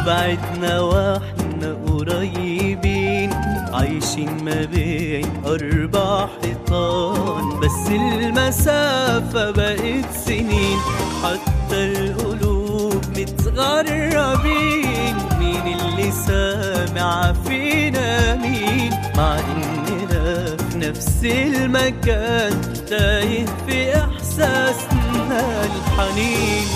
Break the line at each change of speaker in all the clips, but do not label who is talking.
وبعدنا واحنا قريبين عايشين ما بين أربع حيطان بس المسافة بقت سنين حتى القلوب متغربين مين اللي سامع فينا مين مع إننا في نفس المكان تايه في إحساسنا الحنين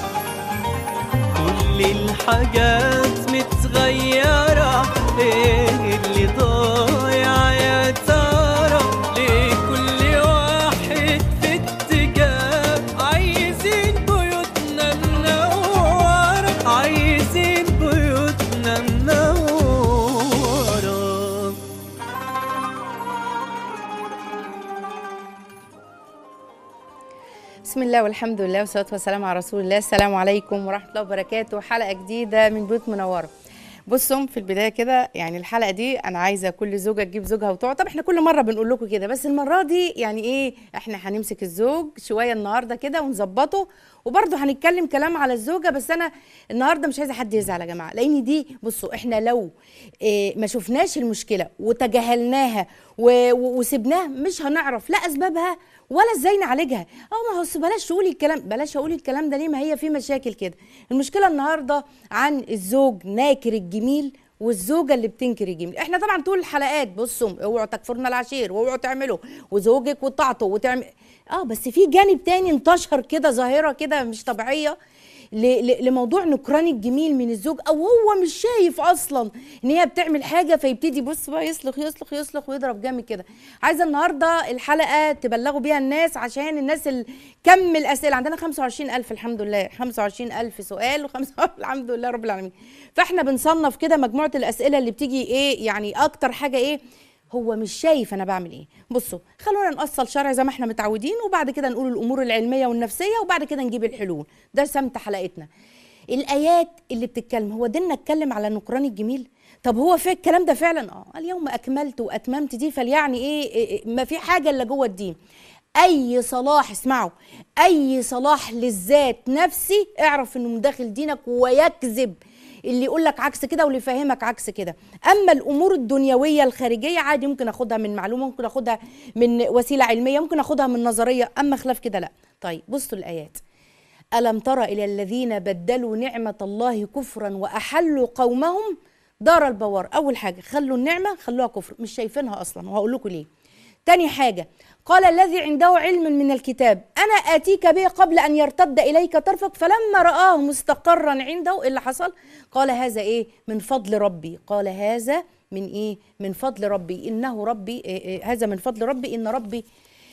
كل الحاجات متغيرة ايه اللي ضايع يا ترى ليه كل واحد في اتجاه عايزين بيوتنا منورة عايزين بيوتنا منورة
بسم الله والحمد لله والصلاه والسلام على رسول الله السلام عليكم ورحمه الله وبركاته حلقه جديده من بيوت منوره بصوا في البدايه كده يعني الحلقه دي انا عايزه كل زوجه تجيب زوجها وتقعد طب احنا كل مره بنقول لكم كده بس المره دي يعني ايه احنا هنمسك الزوج شويه النهارده كده ونظبطه وبرضه هنتكلم كلام على الزوجه بس انا النهارده مش عايزه حد يزعل يا جماعه لان دي بصوا احنا لو إيه ما شفناش المشكله وتجاهلناها و- و- وسبناها مش هنعرف لا اسبابها ولا ازاي نعالجها اه ما هو أصل بلاش تقولي الكلام بلاش اقول الكلام ده ليه ما هي في مشاكل كده المشكله النهارده عن الزوج ناكر الجميل والزوجه اللي بتنكر الجميل احنا طبعا طول الحلقات بصوا اوعوا تكفرنا العشير واوعوا تعملوا وزوجك وطاعته وتعمل اه بس في جانب تاني انتشر كده ظاهره كده مش طبيعيه ل- ل- لموضوع نكران الجميل من الزوج او هو مش شايف اصلا ان هي بتعمل حاجه فيبتدي بص بقى يصلخ يصلخ يصلخ ويضرب جامد كده عايزه النهارده الحلقه تبلغوا بيها الناس عشان الناس ال... كم الاسئله عندنا 25000 الحمد لله 25000 سؤال وخمسة الحمد لله رب العالمين فاحنا بنصنف كده مجموعه الاسئله اللي بتيجي ايه يعني اكتر حاجه ايه هو مش شايف انا بعمل ايه بصوا خلونا نأصل شرع زي ما احنا متعودين وبعد كده نقول الامور العلميه والنفسيه وبعد كده نجيب الحلول ده سمت حلقتنا الايات اللي بتتكلم هو ديننا اتكلم على نكران الجميل طب هو في الكلام ده فعلا اه اليوم اكملت واتممت دي فليعني ايه, إيه, إيه ما في حاجه الا جوه الدين اي صلاح اسمعوا اي صلاح للذات نفسي اعرف انه من داخل دينك ويكذب اللي يقول لك عكس كده واللي يفهمك عكس كده اما الامور الدنيويه الخارجيه عادي ممكن اخدها من معلومه ممكن اخدها من وسيله علميه ممكن اخدها من نظريه اما خلاف كده لا طيب بصوا الايات ألم تر إلى الذين بدلوا نعمة الله كفرا وأحلوا قومهم دار البوار أول حاجة خلوا النعمة خلوها كفر مش شايفينها أصلا وهقول لكم ليه تاني حاجة قال الذي عنده علم من الكتاب أنا آتيك به قبل أن يرتد إليك طرفك فلما رآه مستقرا عنده إيه اللي حصل قال هذا إيه من فضل ربي قال هذا من إيه من فضل ربي إنه ربي إيه إيه هذا من فضل ربي إن ربي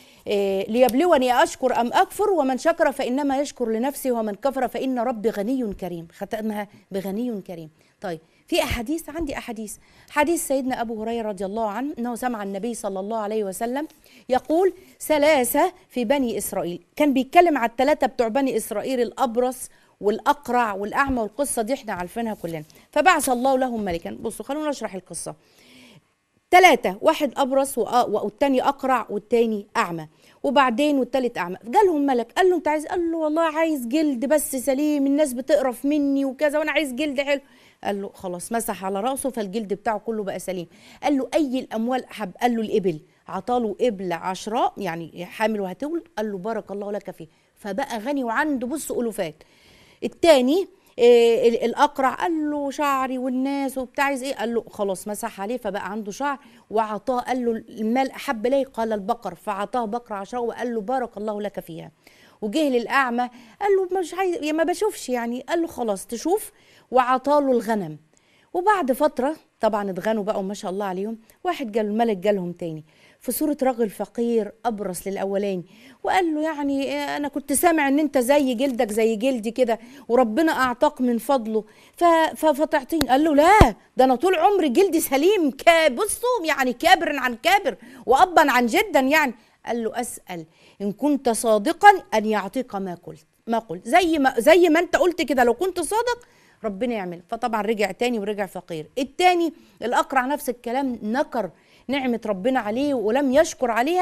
إيه، ليبلوني أشكر أم أكفر ومن شكر فإنما يشكر لنفسه ومن كفر فإن ربي غني كريم ختمها بغني كريم طيب في أحاديث عندي أحاديث حديث سيدنا أبو هريرة رضي الله عنه أنه سمع النبي صلى الله عليه وسلم يقول ثلاثة في بني إسرائيل كان بيتكلم على الثلاثة بتوع بني إسرائيل الأبرص والأقرع والأعمى والقصة دي احنا عارفينها كلنا فبعث الله لهم ملكا بصوا خلونا نشرح القصة ثلاثة واحد أبرص وأ- والتاني أقرع والتاني أعمى وبعدين والتالت أعمى جالهم ملك قال له أنت عايز قال له والله عايز جلد بس سليم الناس بتقرف مني وكذا وأنا عايز جلد حلو قال له خلاص مسح على رأسه فالجلد بتاعه كله بقى سليم قال له أي الأموال أحب قال له الإبل عطاله إبل عشراء يعني حامل وهتولد قال له بارك الله لك فيه فبقى غني وعنده بص ألوفات التاني إيه ال- الاقرع قال له شعري والناس وبتاع عايز ايه قال له خلاص مسح عليه فبقى عنده شعر وعطاه قال له المال احب الي قال البقر فعطاه بقره عشرة وقال له بارك الله لك فيها وجه للاعمى قال له مش عايز يا ما بشوفش يعني قال له خلاص تشوف وعطاله الغنم وبعد فترة طبعا اتغنوا بقى وما شاء الله عليهم واحد جال الملك جالهم تاني في صورة رجل فقير أبرص للأولاني وقال له يعني إيه، أنا كنت سامع إن أنت زي جلدك زي جلدي كده وربنا أعطاك من فضله ف- ف- فتعطيني قال له لا ده أنا طول عمري جلدي سليم كا- بصوا يعني كابر عن كابر وأبا عن جدا يعني قال له أسأل إن كنت صادقا أن يعطيك ما قلت ما قلت زي ما زي ما أنت قلت كده لو كنت صادق ربنا يعمل فطبعا رجع تاني ورجع فقير التاني الأقرع نفس الكلام نكر نعمة ربنا عليه ولم يشكر عليها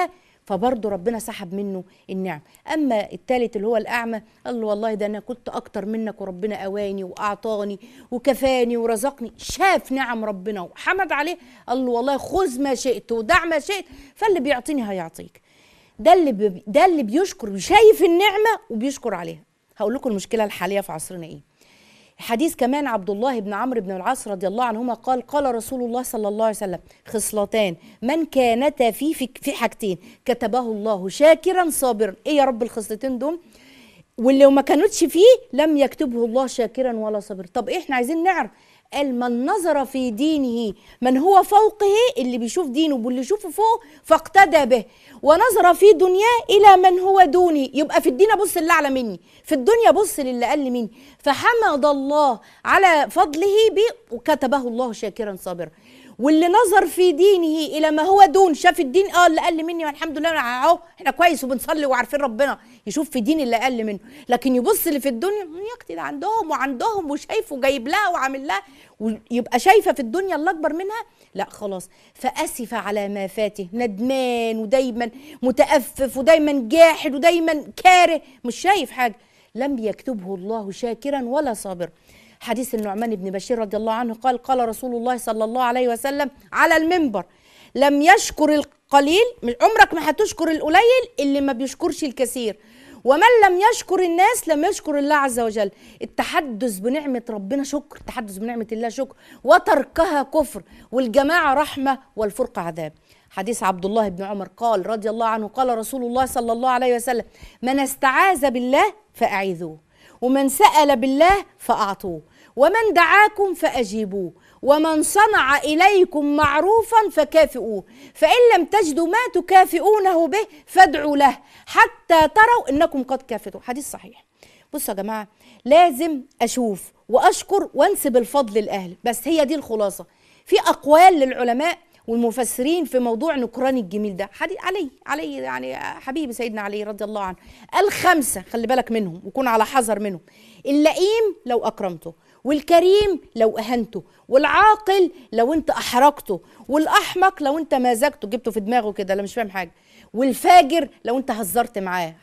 فبرضه ربنا سحب منه النعم اما التالت اللي هو الاعمى قال له والله ده انا كنت اكتر منك وربنا اواني واعطاني وكفاني ورزقني شاف نعم ربنا وحمد عليه قال له والله خذ ما شئت ودع ما شئت فاللي بيعطيني هيعطيك ده اللي بي ده اللي بيشكر شايف النعمه وبيشكر عليها هقول لكم المشكله الحاليه في عصرنا ايه حديث كمان عبد الله بن عمرو بن العاص رضي الله عنهما قال قال رسول الله صلى الله عليه وسلم خصلتان من كانتا في في, في حاجتين كتبه الله شاكرا صابرا ايه يا رب الخصلتين دول واللي لو ما كانتش فيه لم يكتبه الله شاكرا ولا صابرا طب إيه احنا عايزين نعرف قال من نظر في دينه من هو فوقه اللي بيشوف دينه واللي يشوفه فوق فاقتدى به ونظر في دنياه الى من هو دوني يبقى في الدين ابص اللي اعلى مني في الدنيا بص للي اقل مني فحمد الله على فضله به وكتبه الله شاكرا صابرا واللي نظر في دينه الى ما هو دون شاف الدين اه اللي اقل مني والحمد لله اهو احنا كويس وبنصلي وعارفين ربنا يشوف في دين اللي اقل منه لكن يبص اللي في الدنيا يا اختي ده عندهم وعندهم وشايفه جايب لها وعامل لها ويبقى شايفه في الدنيا اللي اكبر منها لا خلاص فاسف على ما فاته ندمان ودايما متأفف ودايما جاحد ودايما كاره مش شايف حاجه لم يكتبه الله شاكرا ولا صابرا حديث النعمان بن بشير رضي الله عنه قال قال رسول الله صلى الله عليه وسلم على المنبر لم يشكر القليل عمرك ما هتشكر القليل اللي ما بيشكرش الكثير ومن لم يشكر الناس لم يشكر الله عز وجل التحدث بنعمة ربنا شكر التحدث بنعمة الله شكر وتركها كفر والجماعة رحمة والفرقة عذاب حديث عبد الله بن عمر قال رضي الله عنه قال رسول الله صلى الله عليه وسلم من استعاذ بالله فأعيذوه ومن سأل بالله فأعطوه ومن دعاكم فأجيبوه ومن صنع إليكم معروفا فكافئوه فإن لم تجدوا ما تكافئونه به فادعوا له حتى تروا إنكم قد كافئتوا حديث صحيح بصوا يا جماعة لازم أشوف وأشكر وأنسب الفضل لأهل بس هي دي الخلاصة في أقوال للعلماء والمفسرين في موضوع نكران الجميل ده حديث علي علي يعني حبيبي سيدنا علي رضي الله عنه الخمسة خلي بالك منهم وكون على حذر منهم اللئيم لو أكرمته والكريم لو أهنته والعاقل لو أنت أحرجته والأحمق لو أنت مازجته جبته في دماغه كده لا مش فاهم حاجة والفاجر لو أنت هزرت معاه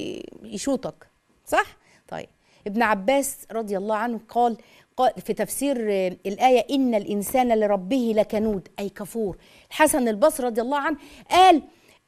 هيشوطك صح؟ طيب ابن عباس رضي الله عنه قال قال في تفسير الآية إن الإنسان لربه لكنود أي كفور الحسن البصري رضي الله عنه قال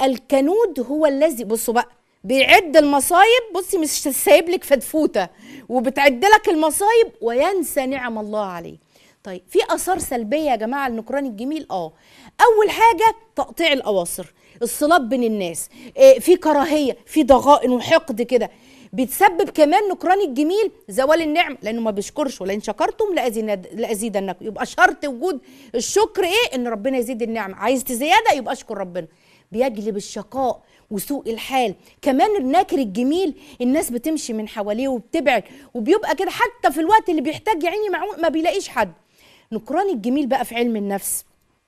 الكنود هو الذي بصوا بقى بيعد المصايب بصي مش سايب لك فتفوته وبتعد لك المصايب وينسى نعم الله عليه طيب في اثار سلبيه يا جماعه النكران الجميل اه اول حاجه تقطيع الاواصر الصلاب بين الناس إيه في كراهيه في ضغائن وحقد كده بتسبب كمان نكران الجميل زوال النعم لانه ما بيشكرش ولئن شكرتم لازيدنكم يبقى شرط وجود الشكر ايه ان ربنا يزيد النعم عايز زياده يبقى اشكر ربنا بيجلب الشقاء وسوء الحال كمان الناكر الجميل الناس بتمشي من حواليه وبتبعد وبيبقى كده حتى في الوقت اللي بيحتاج يعيني معون ما بيلاقيش حد نكران الجميل بقى في علم النفس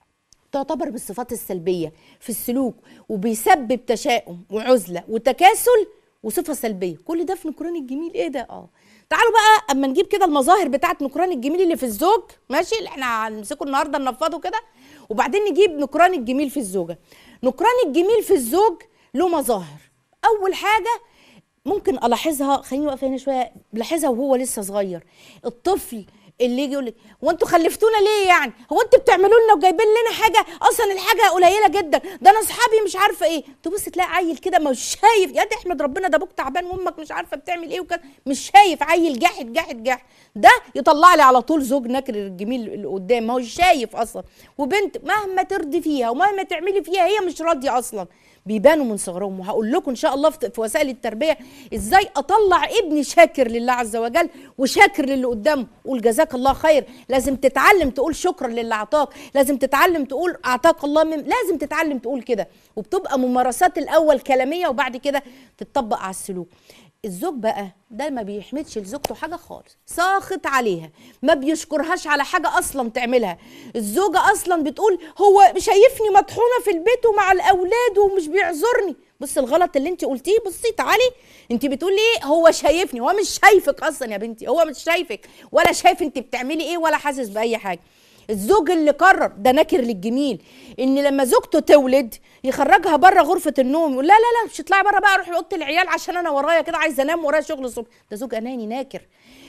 تعتبر بالصفات السلبية في السلوك وبيسبب تشاؤم وعزلة وتكاسل وصفة سلبية كل ده في نكران الجميل ايه ده اه تعالوا بقى اما نجيب كده المظاهر بتاعت نكران الجميل اللي في الزوج ماشي اللي احنا هنمسكه النهارده ننفضه كده وبعدين نجيب نكران الجميل في الزوجه نكران الجميل في الزوج له مظاهر اول حاجه ممكن الاحظها خليني واقفه هنا شويه بلاحظها وهو لسه صغير الطفل اللي يجي يقول لك هو انتوا خلفتونا ليه يعني هو انتوا بتعملوا لنا وجايبين لنا حاجه اصلا الحاجه قليله جدا ده انا اصحابي مش عارفه ايه تبص تلاقي عيل كده مش شايف يا دي احمد ربنا ده ابوك تعبان وامك مش عارفه بتعمل ايه وكده مش شايف عيل جاحد جاحد جاحد ده يطلع لي على طول زوج نكر الجميل اللي قدام ما هو شايف اصلا وبنت مهما ترضي فيها ومهما تعملي فيها هي مش راضيه اصلا بيبانوا من صغرهم وهقول لكم ان شاء الله في وسائل التربيه ازاي اطلع ابني شاكر لله عز وجل وشاكر للي قدامه قول جزاك الله خير لازم تتعلم تقول شكرا للي اعطاك لازم تتعلم تقول اعطاك الله من لازم تتعلم تقول كده وبتبقى ممارسات الاول كلاميه وبعد كده تتطبق على السلوك الزوج بقى ده ما بيحمدش لزوجته حاجه خالص ساخط عليها ما بيشكرهاش على حاجه اصلا تعملها الزوجه اصلا بتقول هو شايفني مطحونه في البيت ومع الاولاد ومش بيعذرني بص الغلط اللي انت قلتيه بصي تعالي انت بتقولي ايه هو شايفني هو مش شايفك اصلا يا بنتي هو مش شايفك ولا شايف انت بتعملي ايه ولا حاسس باي حاجه الزوج اللي قرر ده ناكر للجميل ان لما زوجته تولد يخرجها بره غرفه النوم يقول لا لا لا مش اطلعي بره بقى روحي اوضه العيال عشان انا ورايا كده عايزه انام ورايا شغل الصبح ده زوج اناني ناكر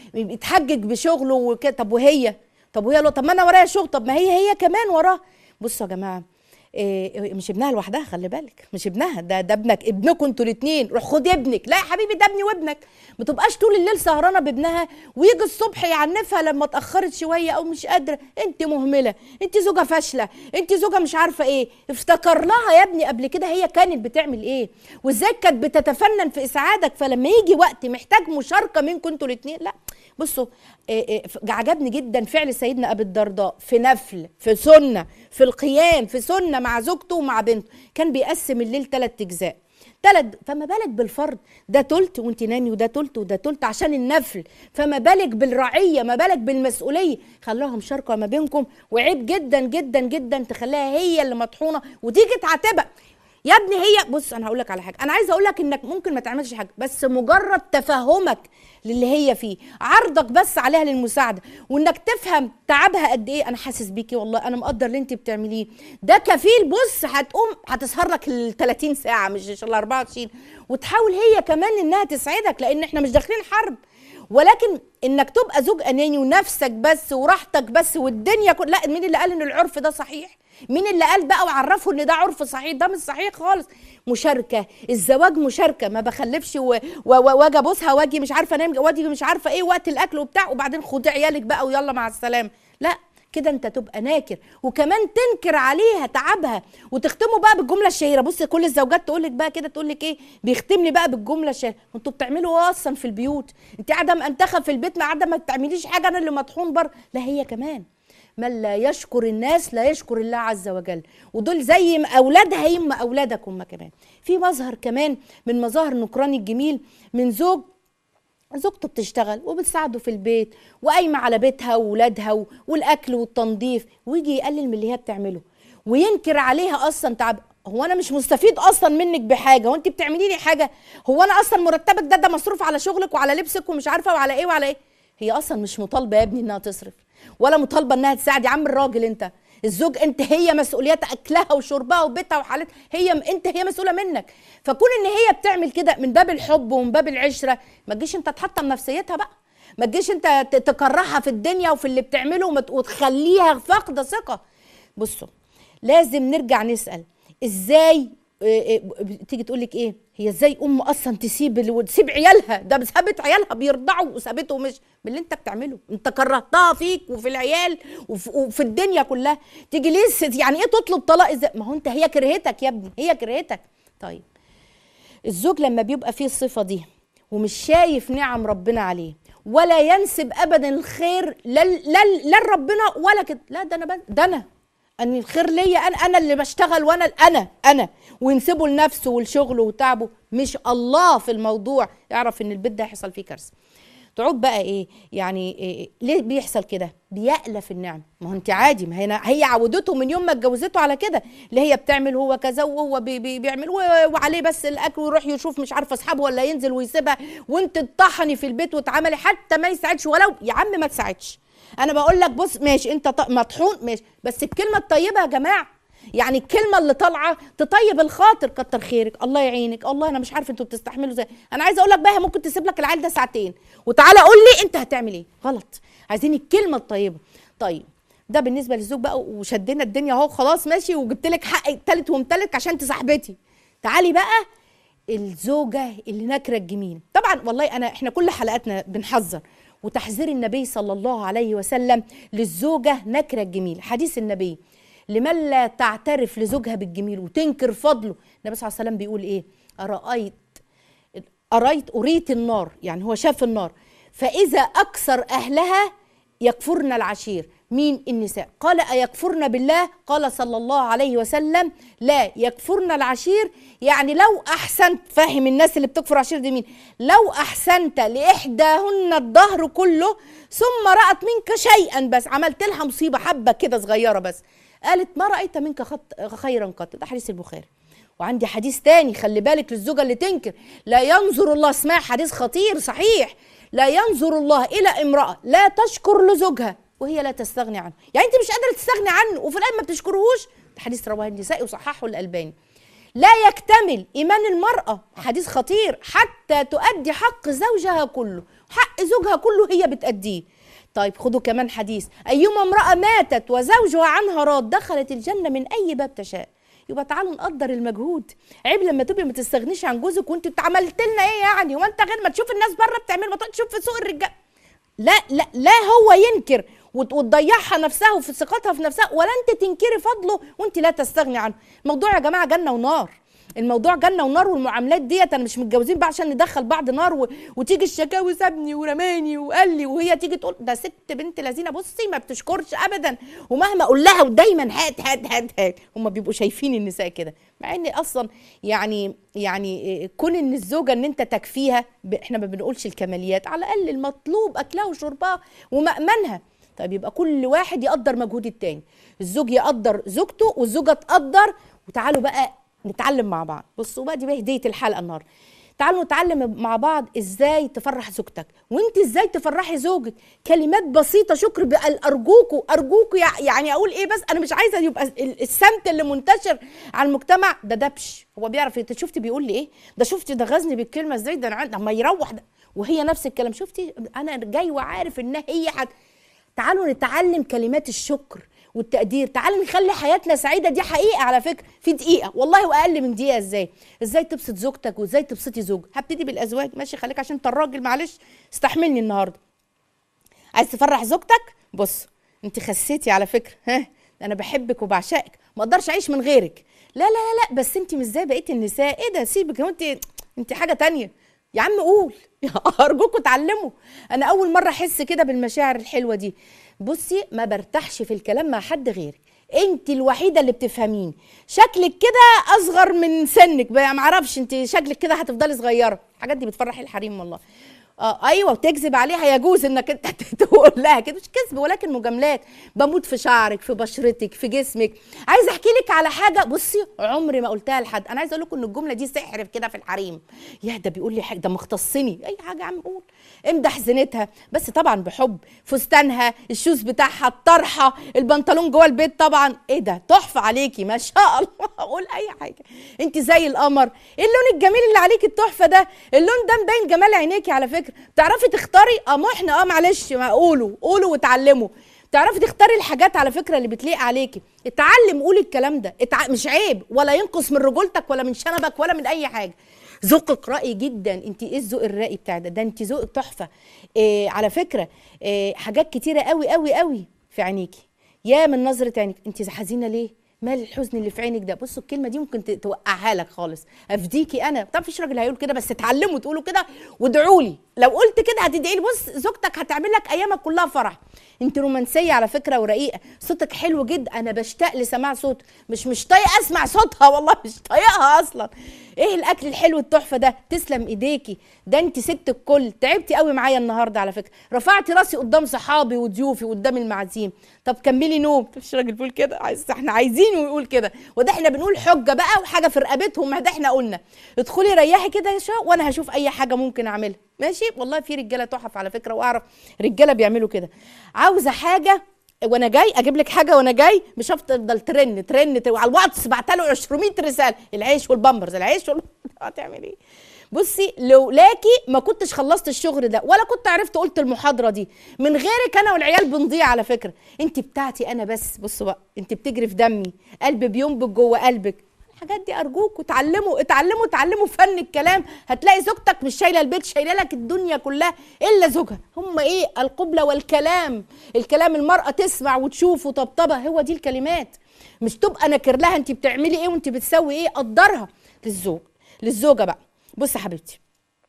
بيتحجج بشغله وكده طب وهي طب وهي لو طب ما انا ورايا شغل طب ما هي هي كمان وراها بصوا يا جماعه إيه مش ابنها لوحدها خلي بالك مش ابنها ده ده ابنك ابنكم انتوا الاثنين روح خد ابنك لا يا حبيبي ده ابني وابنك ما تبقاش طول الليل سهرانه بابنها ويجي الصبح يعنفها لما اتاخرت شويه او مش قادره انت مهمله انت زوجه فاشله انت زوجه مش عارفه ايه افتكر لها يا ابني قبل كده هي كانت بتعمل ايه وازاي كانت بتتفنن في اسعادك فلما يجي وقت محتاج مشاركه منكم انتوا الاثنين لا بصوا إيه إيه عجبني جدا فعل سيدنا ابي الدرداء في نفل في سنه في القيام في سنه مع زوجته ومع بنته كان بيقسم الليل ثلاث اجزاء تلت فما بالك بالفرد ده تلت وانت نامي وده تلت وده تلت عشان النفل فما بالك بالرعيه ما بالك بالمسؤوليه خلوها مشاركه ما بينكم وعيب جدا جدا جدا تخليها هي اللي مطحونه وتيجي تعاتبك يا ابني هي بص انا هقول لك على حاجه انا عايزه اقول لك انك ممكن ما تعملش حاجه بس مجرد تفهمك للي هي فيه عرضك بس عليها للمساعده وانك تفهم تعبها قد ايه انا حاسس بيكي والله انا مقدر اللي انت بتعمليه ده كفيل بص هتقوم هتسهر لك ال 30 ساعه مش ان شاء الله 24 وتحاول هي كمان انها تسعدك لان احنا مش داخلين حرب ولكن انك تبقى زوج اناني ونفسك بس وراحتك بس والدنيا كل لا مين اللي قال ان العرف ده صحيح مين اللي قال بقى وعرفه ان ده عرف صحيح ده مش صحيح خالص مشاركه الزواج مشاركه ما بخلفش واجي ابوسها واجي مش عارفه انام واجي مش عارفه ايه وقت الاكل وبتاع وبعدين خدي عيالك بقى ويلا مع السلامه لا كده انت تبقى ناكر وكمان تنكر عليها تعبها وتختموا بقى بالجمله الشهيره بص كل الزوجات تقول لك بقى كده تقول لك ايه بيختم لي بقى بالجمله الشهيره انتوا بتعملوا ايه اصلا في البيوت انت قاعده منتخه في البيت ما قاعده ما بتعمليش حاجه انا اللي مطحون بره لا هي كمان من لا يشكر الناس لا يشكر الله عز وجل ودول زي ما اولادها هم اولادك هم كمان في مظهر كمان من مظاهر نكران الجميل من زوج زوجته بتشتغل وبتساعده في البيت وقايمه على بيتها واولادها والاكل والتنظيف ويجي يقلل من اللي هي بتعمله وينكر عليها اصلا تعب هو انا مش مستفيد اصلا منك بحاجه وانت بتعملي لي حاجه هو انا اصلا مرتبك ده ده مصروف على شغلك وعلى لبسك ومش عارفه وعلى ايه وعلى ايه هي اصلا مش مطالبه يا ابني انها تصرف ولا مطالبه انها تساعد يا عم الراجل انت الزوج انت هي مسؤوليات اكلها وشربها وبيتها وحالتها هي انت هي مسؤوله منك فكون ان هي بتعمل كده من باب الحب ومن باب العشره ما تجيش انت تحطم نفسيتها بقى ما تجيش انت تكرهها في الدنيا وفي اللي بتعمله وتخليها فاقده ثقه بصوا لازم نرجع نسال ازاي تيجي تقول لك ايه هي ازاي ام اصلا تسيب وتسيب عيالها ده سابت عيالها بيرضعوا وسابته مش باللي انت بتعمله انت كرهتها فيك وفي العيال وفي, وفي الدنيا كلها تيجي ليه يعني ايه تطلب طلاق ازاي ما هو انت هي كرهتك يا ابني هي كرهتك طيب الزوج لما بيبقى فيه الصفه دي ومش شايف نعم ربنا عليه ولا ينسب ابدا الخير لا لا لا لربنا ولا كده لا ده انا ده انا ان الخير ليا انا انا اللي بشتغل وانا انا انا وينسبه لنفسه ولشغله وتعبه مش الله في الموضوع يعرف ان البيت ده هيحصل فيه كارثه تعود بقى ايه يعني إيه ليه بيحصل كده بيألف النعم ما هو انت عادي ما هي هي عودته من يوم ما اتجوزته على كده اللي هي بتعمل هو كذا وهو بي بي بيعمل وعليه بس الاكل ويروح يشوف مش عارفه اصحابه ولا ينزل ويسيبها وانت تطحني في البيت وتعملي حتى ما يساعدش ولو يا عم ما تساعدش انا بقول لك بص ماشي انت مطحون ماشي بس الكلمه الطيبه يا جماعه يعني الكلمه اللي طالعه تطيب الخاطر كتر خيرك الله يعينك الله انا مش عارفه انتوا بتستحملوا ازاي انا عايزه اقول لك بقى ممكن تسيب لك العيل ده ساعتين وتعالى قول لي انت هتعمل ايه غلط عايزين الكلمه الطيبه طيب ده بالنسبه للزوج بقى وشدينا الدنيا اهو خلاص ماشي وجبت لك حق تالت ومتلت عشان انت صاحبتي تعالي بقى الزوجه اللي نكره الجميل طبعا والله انا احنا كل حلقاتنا بنحذر وتحذير النبي صلى الله عليه وسلم للزوجة نكرة الجميل حديث النبي لمن لا تعترف لزوجها بالجميل وتنكر فضله النبي صلى الله عليه وسلم بيقول ايه أرأيت أرأيت أريت النار يعني هو شاف النار فإذا أكثر أهلها يكفرن العشير مين النساء قال أيكفرن بالله قال صلى الله عليه وسلم لا يكفرن العشير يعني لو أحسنت فاهم الناس اللي بتكفر عشير دي مين لو أحسنت لإحداهن الظهر كله ثم رأت منك شيئا بس عملت لها مصيبة حبة كده صغيرة بس قالت ما رأيت منك خط خيرا قط ده حديث البخاري وعندي حديث تاني خلي بالك للزوجة اللي تنكر لا ينظر الله اسمع حديث خطير صحيح لا ينظر الله إلى امرأة لا تشكر لزوجها وهي لا تستغني عنه يعني انت مش قادره تستغني عنه وفي الاخر ما بتشكرهوش ده حديث رواه النسائي وصححه الالباني لا يكتمل ايمان المراه حديث خطير حتى تؤدي حق زوجها كله حق زوجها كله هي بتأديه طيب خدوا كمان حديث أيما امرأة ماتت وزوجها عنها راض دخلت الجنة من أي باب تشاء يبقى تعالوا نقدر المجهود عيب لما تبقي ما تستغنيش عن جوزك وانت عملت لنا ايه يعني وانت غير ما تشوف الناس بره بتعمل ما تقعد تشوف في سوق الرجال لا لا لا هو ينكر وت- وتضيعها نفسها وفي ثقتها في نفسها ولا انت تنكري فضله وانت لا تستغني عنه الموضوع يا جماعه جنه ونار الموضوع جنه ونار والمعاملات ديت انا مش متجوزين بقى عشان ندخل بعض نار و... وتيجي الشكاوي سابني ورماني وقال لي وهي تيجي تقول ده ست بنت لذينه بصي ما بتشكرش ابدا ومهما اقول لها ودايما هات هات هات هات هم بيبقوا شايفين النساء كده مع ان اصلا يعني يعني إيه، كون ان الزوجه ان انت تكفيها ب... احنا ما بنقولش الكماليات على الاقل المطلوب اكلها وشربها ومأمنها طيب يبقى كل واحد يقدر مجهود التاني الزوج يقدر زوجته والزوجه تقدر وتعالوا بقى نتعلم مع بعض بصوا بقى دي بقى هديه الحلقه النهارده تعالوا نتعلم مع بعض ازاي تفرح زوجتك وانت ازاي تفرحي زوجك كلمات بسيطه شكر بقى ارجوكوا ارجوكوا يع- يعني اقول ايه بس انا مش عايزه يبقى ال- السمت اللي منتشر على المجتمع ده دبش هو بيعرف انت شفتي بيقول لي ايه ده شفتي ده غزني بالكلمه ازاي ده انا عند- اما يروح ده وهي نفس الكلام شفتي انا جاي وعارف ان هي حد تعالوا نتعلم كلمات الشكر والتقدير تعالوا نخلي حياتنا سعيده دي حقيقه على فكره في دقيقه والله واقل من دقيقه ازاي ازاي تبسط زوجتك وازاي تبسطي زوجك هبتدي بالازواج ماشي خليك عشان انت الراجل معلش استحملني النهارده عايز تفرح زوجتك بص انت خسيتي على فكره ها انا بحبك وبعشقك ما اقدرش اعيش من غيرك لا لا لا لا بس انت مش زي بقيه النساء ايه ده سيبك هو انت انت حاجه تانية يا عم قول ارجوكوا اتعلموا انا اول مره احس كده بالمشاعر الحلوه دي بصي ما برتاحش في الكلام مع حد غيرك انت الوحيده اللي بتفهميني شكلك كده اصغر من سنك بقى معرفش انت شكلك كده هتفضلي صغيره الحاجات دي بتفرح الحريم والله اه ايوه وتكذب عليها يجوز انك انت تقول لها كده مش كذب ولكن مجاملات بموت في شعرك في بشرتك في جسمك عايز احكي لك على حاجه بصي عمري ما قلتها لحد انا عايزه اقول لكم ان الجمله دي سحر كده في الحريم يا ده بيقول لي حاجه ده مختصني اي حاجه يا عم قول امدح زينتها بس طبعا بحب فستانها الشوز بتاعها الطرحه البنطلون جوه البيت طبعا ايه ده تحفه عليكي ما شاء الله قول اي حاجه انت زي القمر ايه اللون الجميل اللي عليكي التحفه ده اللون ده مبين جمال عينيكي على فكره بتعرفي تختاري اه ما احنا اه معلش ما قولوا قولوا واتعلموا تعرفي تختاري الحاجات على فكره اللي بتليق عليكي اتعلم قولي الكلام ده اتع... مش عيب ولا ينقص من رجولتك ولا من شنبك ولا من اي حاجه ذوقك راقي جدا انت ايه الذوق الراقي بتاعك ده ده انت ذوقك تحفه إيه على فكره إيه حاجات كتيره قوي قوي قوي في عينيكي يا من نظره عينك انت حزينه ليه مال الحزن اللي في عينك ده بصوا الكلمه دي ممكن ت- توقعها لك خالص افديكي انا طب فيش راجل هيقول كده بس اتعلموا تقولوا كده وادعوا لي لو قلت كده هتدعي لي بص زوجتك هتعمل لك ايامك كلها فرح انت رومانسيه على فكره ورقيقه صوتك حلو جدا انا بشتاق لسماع صوتك مش مش طايقه اسمع صوتها والله مش طايقها اصلا ايه الاكل الحلو التحفه ده تسلم ايديكي ده انت ست الكل تعبتي قوي معايا النهارده على فكره رفعتي راسي قدام صحابي وضيوفي قدام المعازيم طب كملي نوم مفيش راجل بيقول كده عايز احنا عايزينه يقول كده وده احنا بنقول حجه بقى وحاجه في رقبتهم ما ده احنا قلنا ادخلي ريحي كده يا شا وانا هشوف اي حاجه ممكن اعملها ماشي والله في رجاله تحف على فكره واعرف رجاله بيعملوا كده عاوزه حاجه وانا جاي اجيب لك حاجه وانا جاي مش هفضل ترن ترن ترن. على الواتس بعت له 200 رساله العيش والبامبرز العيش وال... هتعمل ايه بصي لولاكي ما كنتش خلصت الشغل ده ولا كنت عرفت قلت المحاضره دي من غيرك انا والعيال بنضيع على فكره انت بتاعتي انا بس بصوا بقى انت بتجري في دمي قلبي بينبض جوه قلبك الحاجات دي ارجوكوا اتعلموا اتعلموا اتعلموا فن الكلام هتلاقي زوجتك مش شايله البيت شايله لك الدنيا كلها الا زوجها هم ايه القبله والكلام الكلام المراه تسمع وتشوف وطبطبه هو دي الكلمات مش تبقى ناكر لها انت بتعملي ايه وانت بتسوي ايه قدرها للزوج للزوجه بقى بصي يا حبيبتي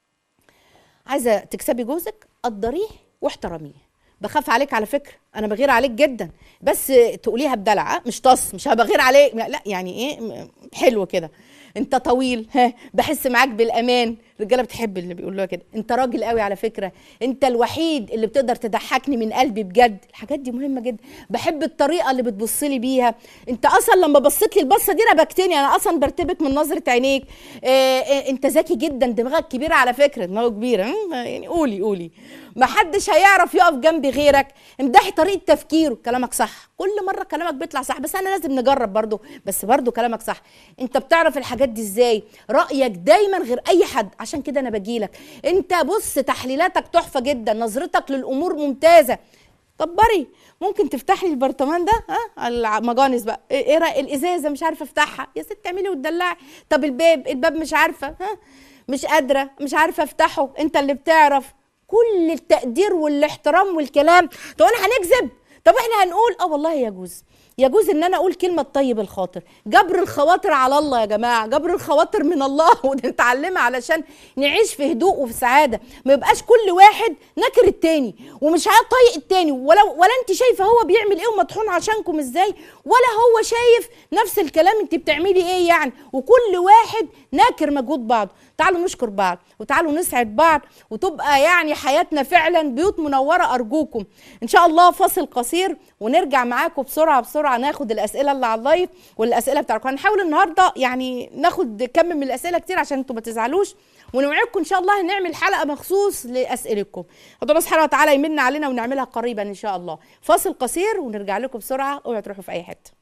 عايزه تكسبي جوزك قدريه واحترميه بخاف عليك على فكره انا بغير عليك جدا بس تقوليها بدلع ها؟ مش طص مش هبغير عليك لا يعني ايه م- حلو كده انت طويل ها بحس معاك بالامان الرجاله بتحب اللي بيقولوها كده انت راجل قوي على فكره انت الوحيد اللي بتقدر تضحكني من قلبي بجد الحاجات دي مهمه جدا بحب الطريقه اللي بتبص لي بيها انت اصلا لما بصيت لي البصه دي ربكتني انا اصلا برتبك من نظره عينيك اه اه انت ذكي جدا دماغك كبيره على فكره دماغه كبيره مم، يعني قولي قولي ما حدش هيعرف يقف جنبي غيرك امدحي طريقه تفكيره كلامك صح كل مره كلامك بيطلع صح بس انا لازم نجرب برضو بس برضو كلامك صح انت بتعرف الحاجات دي ازاي رايك دايما غير اي حد عشان كده انا بجيلك انت بص تحليلاتك تحفه جدا نظرتك للامور ممتازه طبري ممكن تفتحي لي البرطمان ده ها المجانس بقى ايه إيه رأي الازازه مش عارفه افتحها يا ست اعملي وتدلعي طب الباب الباب مش عارفه ها مش قادره مش عارفه افتحه انت اللي بتعرف كل التقدير والاحترام والكلام طب انا هنكذب طب احنا هنقول اه والله يجوز يجوز ان انا اقول كلمه طيب الخاطر جبر الخواطر على الله يا جماعه جبر الخواطر من الله ونتعلمها علشان نعيش في هدوء وفي سعاده ما يبقاش كل واحد نكر التاني ومش عارف طايق التاني ولا ولا انت شايفه هو بيعمل ايه ومطحون عشانكم ازاي ولا هو شايف نفس الكلام انت بتعملي ايه يعني وكل واحد ناكر مجهود بعض تعالوا نشكر بعض وتعالوا نسعد بعض وتبقى يعني حياتنا فعلا بيوت منوره ارجوكم ان شاء الله فاصل قصير ونرجع معاكم بسرعه بسرعه ناخد الاسئله اللي على اللايف والاسئله بتاعتكم هنحاول النهارده يعني ناخد كم من الاسئله كتير عشان انتوا ما تزعلوش ونوعدكم ان شاء الله هنعمل حلقه مخصوص لاسئلتكم ربنا سبحانه وتعالى يمن علينا ونعملها قريبا ان شاء الله فاصل قصير ونرجع لكم بسرعه اوعوا تروحوا في اي حته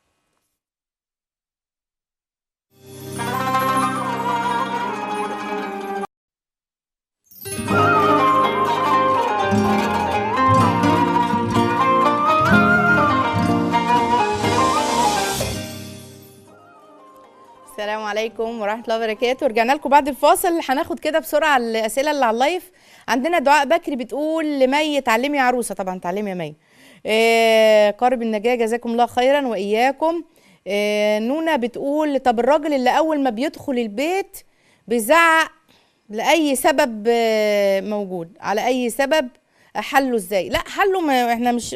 السلام عليكم ورحمه الله وبركاته رجعنا لكم بعد الفاصل هناخد كده بسرعه الاسئله اللي على اللايف عندنا دعاء بكري بتقول لمي تعلمي عروسه طبعا تعلمي يا مي آه قارب النجاه جزاكم الله خيرا واياكم آه نونا بتقول طب الراجل اللي اول ما بيدخل البيت بيزعق لاي سبب آه موجود على اي سبب حله ازاي لا حله ما احنا مش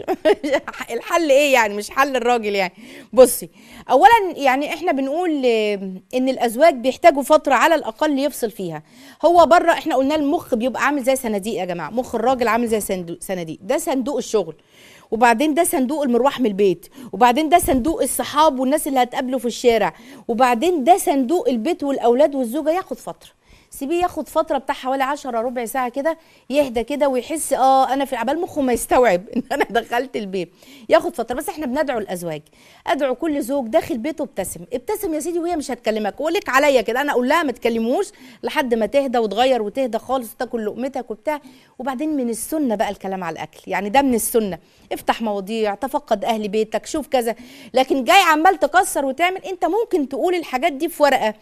الحل ايه يعني مش حل الراجل يعني بصي اولا يعني احنا بنقول آه، ان الازواج بيحتاجوا فتره على الاقل يفصل فيها هو بره احنا قلنا المخ بيبقى عامل زي صناديق يا جماعه مخ الراجل عامل زي صندوق صناديق ده صندوق الشغل وبعدين ده صندوق المروح من البيت وبعدين ده صندوق الصحاب والناس اللي هتقابله في الشارع وبعدين ده صندوق البيت والاولاد والزوجه ياخد فتره سيبيه ياخد فتره بتاع حوالي 10 ربع ساعه كده يهدى كده ويحس اه انا في عبال مخه ما يستوعب ان انا دخلت البيت ياخد فتره بس احنا بندعو الازواج ادعو كل زوج داخل بيته ابتسم ابتسم يا سيدي وهي مش هتكلمك ولك عليا كده انا اقول لها ما تكلموش لحد ما تهدى وتغير وتهدى خالص وتاكل لقمتك وبتاع وبعدين من السنه بقى الكلام على الاكل يعني ده من السنه افتح مواضيع تفقد اهل بيتك شوف كذا لكن جاي عمال تكسر وتعمل انت ممكن تقول الحاجات دي في ورقه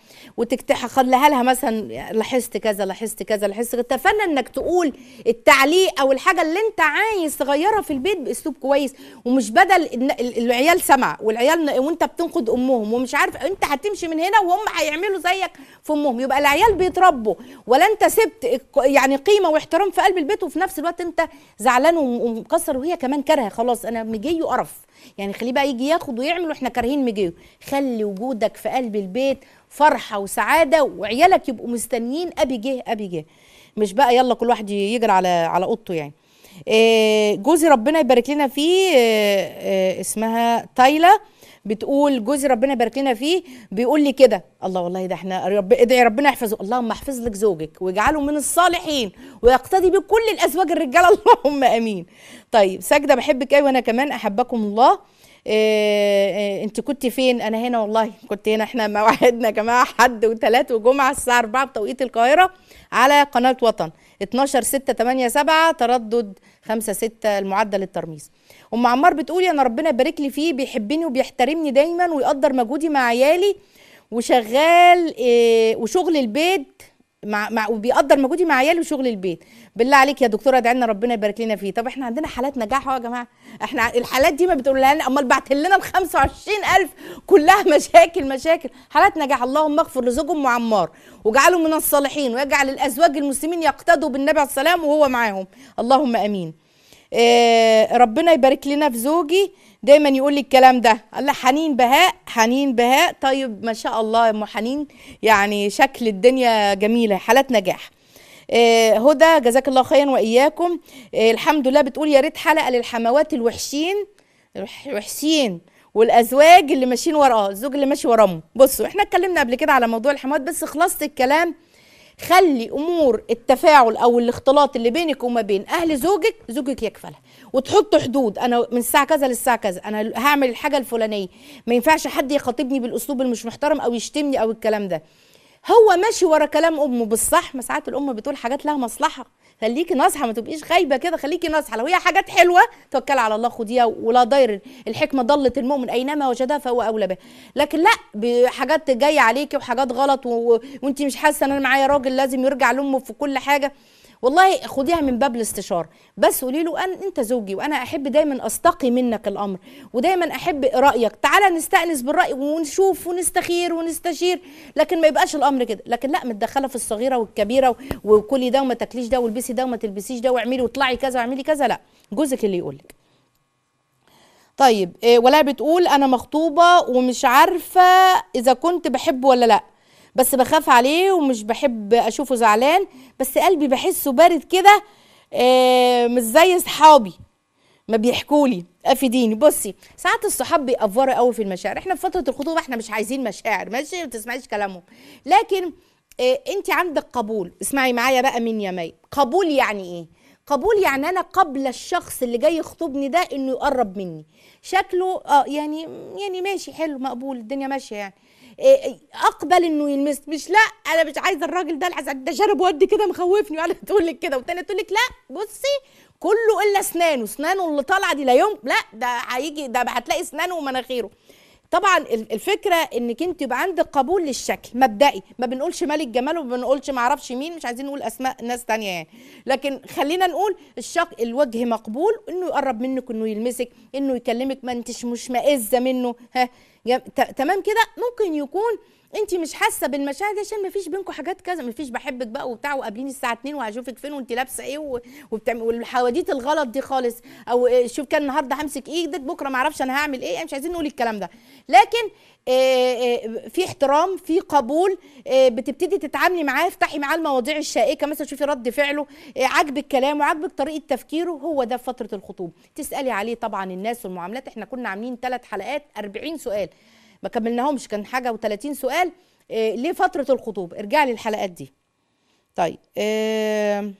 وتخليها لها مثلا لاحظت كذا لاحظت كذا لاحظت كذا تفنن انك تقول التعليق او الحاجه اللي انت عايز تغيرها في البيت باسلوب كويس ومش بدل إن ال- العيال سمع والعيال وانت بتنقد امهم ومش عارف انت هتمشي من هنا وهم هيعملوا زيك في امهم يبقى العيال بيتربوا ولا انت سبت يعني قيمه واحترام في قلب البيت وفي نفس الوقت انت زعلان وم- ومكسر وهي كمان كارهه خلاص انا مجي وقرف يعني خليه بقى يجي ياخد ويعمل واحنا كارهين مجيه خلي وجودك في قلب البيت فرحه وسعاده وعيالك يبقوا مستنيين ابي جه ابي جه مش بقى يلا كل واحد يجري على على اوضته يعني آه، جوزي ربنا يبارك لنا فيه آه، آه، اسمها تايلا بتقول جوزي ربنا يبارك لنا فيه بيقول لي كده الله والله ده احنا رب ادعي ربنا يحفظه اللهم احفظ لك زوجك واجعله من الصالحين ويقتدي بكل الازواج الرجاله اللهم امين طيب ساجده بحبك قوي وانا كمان احبكم الله إيه إيه انت كنت فين انا هنا والله كنت هنا احنا موعدنا يا جماعه حد وثلاث وجمعه الساعه 4 بتوقيت القاهره على قناه وطن 12 6 8 7 تردد 5 6 المعدل الترميز ام عمار بتقولي انا ربنا يبارك لي فيه بيحبني وبيحترمني دايما ويقدر مجهودي مع عيالي وشغال إيه وشغل البيت مع, مع وبيقدر مجهودي مع عيالي وشغل البيت بالله عليك يا دكتوره ادعي لنا ربنا يبارك لنا فيه طب احنا عندنا حالات نجاح اهو يا جماعه احنا الحالات دي ما بتقولها لنا امال بعت لنا ال 25000 كلها مشاكل مشاكل حالات نجاح اللهم اغفر لزوج ام عمار واجعله من الصالحين ويجعل الازواج المسلمين يقتدوا بالنبي عليه السلام وهو معاهم اللهم امين آه ربنا يبارك لنا في زوجي دايما يقول لي الكلام ده الله حنين بهاء حنين بهاء طيب ما شاء الله يا ام حنين يعني شكل الدنيا جميله حالات نجاح آه، هدى جزاك الله خيرا واياكم آه، الحمد لله بتقول يا ريت حلقه للحموات الوحشين الوح- وحشين والازواج اللي ماشيين وراه الزوج اللي ماشي وراهم بصوا احنا اتكلمنا قبل كده على موضوع الحموات بس خلاصه الكلام خلي امور التفاعل او الاختلاط اللي بينك وما بين اهل زوجك زوجك يكفلها وتحط حدود انا من الساعه كذا للساعه كذا انا هعمل الحاجه الفلانيه ما ينفعش حد يخاطبني بالاسلوب المش محترم او يشتمني او الكلام ده هو ماشي ورا كلام امه بالصح ما ساعات الام بتقول حاجات لها مصلحه خليكي ناصحه ما تبقيش خايبه كده خليكي ناصحه لو هي حاجات حلوه توكلي على الله خديها ولا ضير الحكمه ضلت المؤمن اينما وجدها فهو اولى بها لكن لا بحاجات جايه عليكي وحاجات غلط و... و... وانت مش حاسه ان انا معايا راجل لازم يرجع لامه في كل حاجه والله خديها من باب الاستشاره بس قولي له أن انت زوجي وانا احب دايما استقي منك الامر ودايما احب رايك تعالى نستانس بالراي ونشوف ونستخير ونستشير لكن ما يبقاش الامر كده لكن لا متدخله في الصغيره والكبيره و- وكلي ده وما تاكليش ده والبسي ده وما تلبسيش ده واعملي واطلعي كذا واعملي كذا لا جوزك اللي يقول لك طيب إيه ولا بتقول انا مخطوبه ومش عارفه اذا كنت بحبه ولا لا بس بخاف عليه ومش بحب اشوفه زعلان بس قلبي بحسه بارد كده إيه مش زي اصحابي ما بيحكوا لي افيديني بصي ساعات الصحاب بيأفوروا قوي في المشاعر احنا في فتره الخطوبه احنا مش عايزين مشاعر ماشي ما تسمعيش كلامهم لكن إيه انت عندك قبول اسمعي معايا بقى من يا مي قبول يعني ايه قبول يعني انا قبل الشخص اللي جاي يخطبني ده انه يقرب مني شكله اه يعني يعني ماشي حلو مقبول الدنيا ماشيه يعني إيه إيه، اقبل انه يلمس مش لا انا مش عايزه الراجل ده الحسن ده شرب ودي كده مخوفني وقاعده تقول لك كده والتانيه تقول لك لا بصي كله الا اسنانه اسنانه اللي طالعه دي لا يوم لا ده هيجي ده هتلاقي اسنانه ومناخيره طبعا ال- الفكره انك انت يبقى عندك قبول للشكل مبدئي ما بنقولش ملك جمال وما بنقولش ما اعرفش مين مش عايزين نقول اسماء ناس تانية يعني لكن خلينا نقول الشك الوجه مقبول انه يقرب منك انه يلمسك انه يكلمك ما انتش مش مائزه منه ها يا- ت- تمام كده ممكن يكون انت مش حاسه بالمشاعر دي عشان ما فيش بينكم حاجات كذا ما فيش بحبك بقى وبتاع وقابليني الساعه 2 وهشوفك فين وانت لابسه ايه و- وبتعمل والحواديت الغلط دي خالص او اه، شوف كان النهارده همسك ايدك بكره ما اعرفش انا هعمل ايه مش عايزين نقول الكلام ده لكن اه، اه، في احترام في قبول اه، بتبتدي تتعاملي معاه افتحي معاه المواضيع الشائكه مثلا شوفي رد فعله اه، عاجبك كلامه عاجبك طريقه تفكيره هو ده في فتره الخطوبه تسالي عليه طبعا الناس والمعاملات احنا كنا عاملين ثلاث حلقات 40 سؤال ما كملناهمش كان حاجه و30 سؤال إيه ليه فتره الخطوبه ارجعي للحلقات دي طيب إيه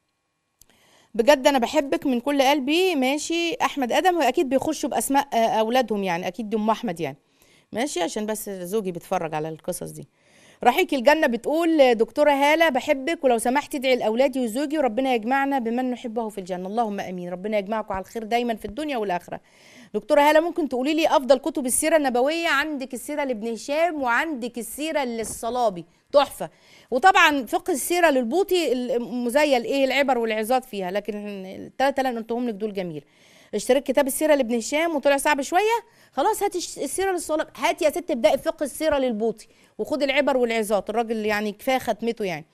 بجد انا بحبك من كل قلبي ماشي احمد ادم هو اكيد بيخشوا باسماء آه، اولادهم يعني اكيد دي ام احمد يعني ماشي عشان بس زوجي بيتفرج على القصص دي رحيك الجنة بتقول دكتورة هالة بحبك ولو سمحت ادعي لأولادي وزوجي وربنا يجمعنا بمن نحبه في الجنة اللهم أمين ربنا يجمعكم على الخير دايما في الدنيا والآخرة دكتورة هالة ممكن تقولي لي أفضل كتب السيرة النبوية عندك السيرة لابن هشام وعندك السيرة للصلابي تحفة وطبعا فقه السيرة للبوطي مزيل ايه العبر والعظات فيها لكن الثلاثة اللي أنا قلتهم لك دول جميل اشتريت كتاب السيرة لابن هشام وطلع صعب شوية خلاص هاتي الش- السيرة للصلابي هاتي يا ست ابدأي فقه السيرة للبوطي وخد العبر والعظات الراجل يعني كفايه ختمته يعني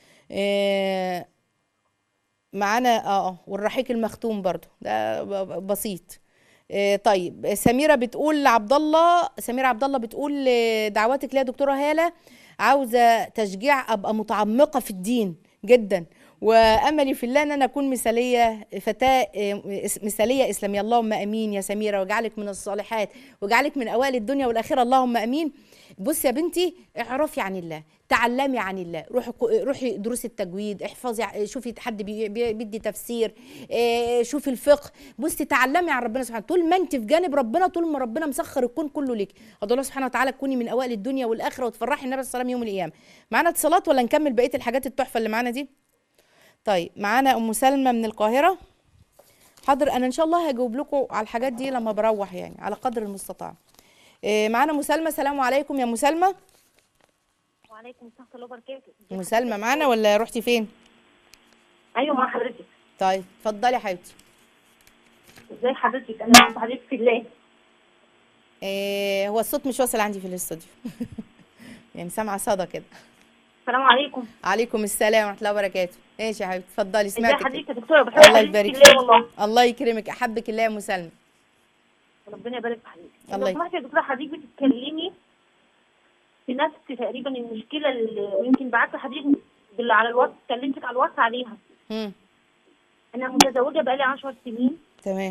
آه، معانا اه اه والرحيق المختوم برضو ده ب- ب- بسيط آه، طيب سميره بتقول لعبد الله سميره عبد الله بتقول آه، دعواتك ليا يا دكتوره هاله عاوزه تشجيع ابقى متعمقه في الدين جدا واملي في الله ان انا اكون مثاليه فتاه آه، إس- مثاليه اسلاميه اللهم امين يا سميره واجعلك من الصالحات واجعلك من اوائل الدنيا والاخره اللهم امين بصي يا بنتي اعرفي عن الله تعلمي عن الله روحي روحي دروس التجويد احفظي ع- شوفي حد بي- بي- بيدي تفسير إيه، شوفي الفقه بصي تعلمي عن ربنا سبحانه طول ما انت في جانب ربنا طول ما ربنا مسخر الكون كله ليك ادعو الله سبحانه وتعالى تكوني من اوائل الدنيا والاخره وتفرحي النبي صلى الله عليه وسلم يوم القيامه معانا اتصالات ولا نكمل بقيه الحاجات التحفه اللي معانا دي طيب معانا ام سلمى من القاهره حاضر انا ان شاء الله هجاوب لكم على الحاجات دي لما بروح يعني على قدر المستطاع إيه، معانا مسالمه سلام عليكم يا مسالمه
وعليكم السلام ورحمه الله وبركاته
مسالمه معانا ولا رحتي فين
ايوه مع حضرتك
طيب اتفضلي يا حبيبتي
ازي حضرتك انا بحب حضرتك في الله
إيه هو الصوت مش واصل عندي في الاستوديو يعني سامعه صدى كده
السلام عليكم
عليكم السلام ورحمه الله وبركاته ماشي يا حبيبتي اتفضلي
ازي
سمعتك
حضرتك يا دكتوره بحب
الله
حضرتك
يبارك
في الله والله
فيك الله يكرمك احبك الله يا ام سلمى
ربنا يبارك في حضرتك
الله
لو
يك-
سمحتي يا دكتوره حضرتك بتتكلمي في نفس تقريبا المشكله اللي ويمكن بعت حضرتك باللي على الواتس كلمتك على الواتس عليها
امم
انا متزوجه بقالي 10 سنين
تمام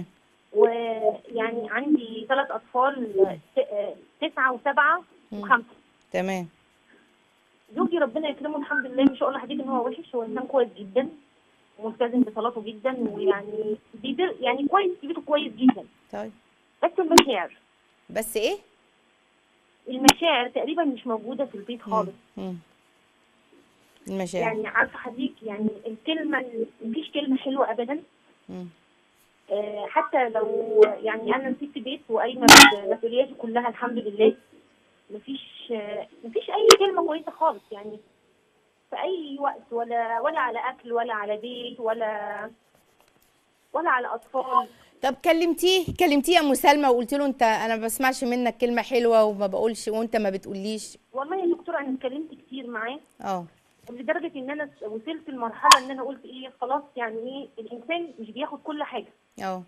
ويعني عندي ثلاث اطفال ت- آه، تسعه وسبعه
مم.
وخمسه
تمام
زوجي ربنا يكرمه الحمد لله مش هقول لحضرتك ان هو وحش هو انسان كويس جدا وملتزم بصلاته جدا ويعني بيدر يعني كويس في بيته كويس جدا
طيب
بس المشاعر
بس ايه
المشاعر تقريبا مش موجوده في البيت خالص
امم المشاعر
يعني عارفه حضرتك يعني الكلمه مفيش كلمه حلوه ابدا
مم.
آه، حتى لو يعني انا ست بيت وقايمه بمسؤولياتي كلها الحمد لله مفيش آه، مفيش اي كلمه كويسه خالص يعني في اي وقت ولا ولا على اكل ولا على بيت ولا ولا على اطفال
طب كلمتيه كلمتيه يا ام سلمى وقلت له انت انا ما بسمعش منك كلمه حلوه وما بقولش وانت ما بتقوليش
والله يا دكتوره انا اتكلمت كتير معاه
اه
لدرجه ان انا وصلت لمرحله ان انا قلت ايه خلاص يعني ايه الانسان مش بياخد كل حاجه
اه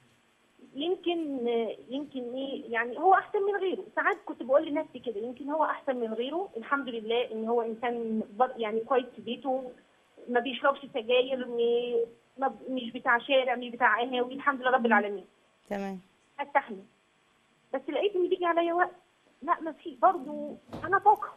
يمكن يمكن ايه يعني هو احسن من غيره ساعات كنت بقول لنفسي كده يمكن هو احسن من غيره الحمد لله ان هو انسان بر- يعني كويس في بيته ما بيشربش سجاير م- ما- مش بتاع شارع مش بتاع قهاوي الحمد لله رب العالمين
تمام
استحمل بس لقيت ان بيجي عليا وقت لا ما في برضه انا طاقه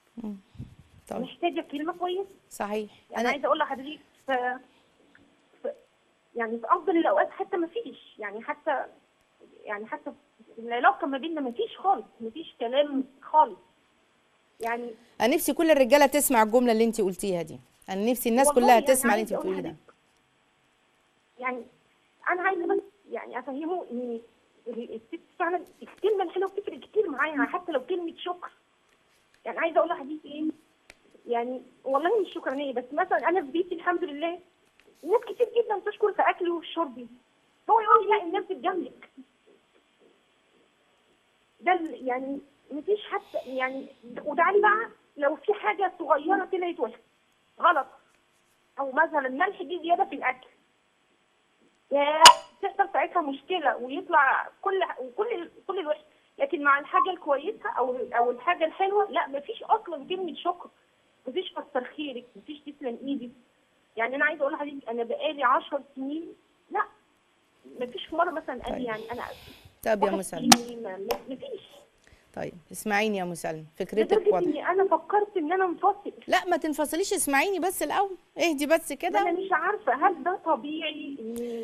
طيب
محتاجه كلمه كويسه
صحيح
يعني
انا
عايزه اقول لحضرتك في في- يعني في افضل الاوقات حتى ما فيش يعني حتى يعني حتى في العلاقه ما بيننا ما فيش خالص ما فيش كلام خالص يعني
انا نفسي كل الرجاله تسمع الجمله اللي انت قلتيها دي انا نفسي الناس
والله
كلها
يعني
تسمع اللي
عايزة
انت
أقول
بتقوليه ده
لحضرتك يعني انا عايزه بس يعني افهمه ان ال- الست فعلا الكلمه الحلوه بتفرق كتير معاها حتى لو كلمه شكر يعني عايزه اقول لحضرتك ايه يعني والله مش شكرانيه بس مثلا انا في بيتي الحمد لله ناس كتير جدا تشكر في اكلي وشربي هو يقول لي لا الناس بتجاملك ده ال- يعني مفيش حتى يعني وتعالي بقى لو في حاجه صغيره طلعت وحشه غلط او مثلا ملح جه زياده في الاكل يا تحصل ساعتها مشكله ويطلع كل كل كل الوحش لكن مع الحاجه الكويسه او او الحاجه الحلوه لا مفيش اصلا كلمه شكر مفيش كتر خيرك مفيش تسلم ايدي يعني انا عايزه اقول لحضرتك انا بقالي 10 سنين لا مفيش مره مثلا قال لي
طيب.
يعني انا
طب يا ام
واحد
سلمى
سنين، ما- ما- مفيش
طيب اسمعيني يا ام سلمى فكرتك
لدرجه
واضحه
اني انا فكرت ان انا انفصل
لا ما تنفصليش اسمعيني بس الاول اهدي بس
انا
كده
مش عارفه هل ده طبيعي اني